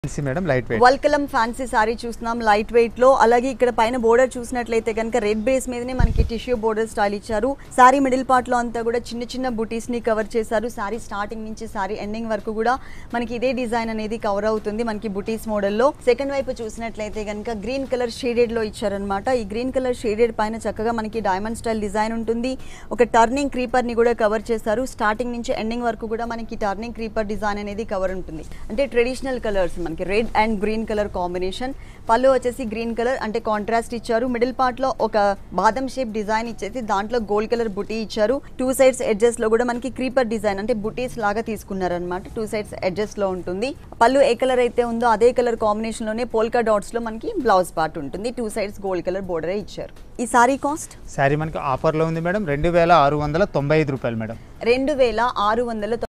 fancy madam light weight వల్కలం fancy sari చూస్తున్నాం light weight లో అలాగే ఇక్కడ పైన బోర్డర్ చూసినట్లయితే కనుక రెడ్ బేస్ మీదనే మనకి టిష్యూ బోర్డర్ స్టైల్ ఇచ్చారు సారీ మిడిల్ పార్ట్ లో అంతా కూడా చిన్న చిన్న బుటీస్ ని కవర్ చేశారు సారీ స్టార్టింగ్ నుంచి సారీ ఎండింగ్ వరకు కూడా మనకి ఇదే డిజైన్ అనేది కవర్ అవుతుంది మనకి బుటీస్ మోడల్లో సెకండ్ వైపు చూసినట్లయితే కనుక గ్రీన్ కలర్ షేడెడ్ లో ఇచ్చారనమాట ఈ గ్రీన్ కలర్ షేడెడ్ పైన చక్కగా మనకి డైమండ్ స్టైల్ డిజైన్ ఉంటుంది ఒక టర్నింగ్ క్రీపర్ ని కూడా కవర్ చేశారు స్టార్టింగ్ నుంచి ఎండింగ్ వరకు కూడా మనకి టర్నింగ్ క్రీపర్ డిజైన్ అనేది కవర్ ఉంటుంది అంటే ట్రెడిషనల్ కలర్స్ మనకి red and green colour combination పళ్ళు వచ్చేసి గ్రీన్ కలర్ అంటే కాంట్రాస్ట్ ఇచ్చారు మిడిల్ పార్ట్ లో ఒక బాదం షేప్ డిజైన్ ఇచ్చేసి దాంట్లో గోల్డ్ కలర్ బుటీ ఇచ్చారు టూ సైడ్స్ ఎడ్జెస్ లో కూడా మనకి క్రీపర్ డిజైన్ అంటే బుటీస్ లాగా తీసుకున్నారనమాట టూ సైడ్స్ ఎడ్జెస్ లో ఉంటుంది పళ్ళు ఏ కలర్ అయితే ఉందో అదే కలర్ కాంబినేషన్ లోనే పోల్కా డాట్స్ లో మనకి బ్లౌజ్ పార్ట్ ఉంటుంది టూ సైడ్స్ గోల్డ్ కలర్ బోర్డరే ఇచ్చారు ఈ సారీ కాస్ట్ శారీ మనకి ఆఫర్లో ఉంది మేడం రెండు వేల ఆరు వందల తొంభై ఐదు రూపాయలు మేడం రెండు వేల ఆరు వందల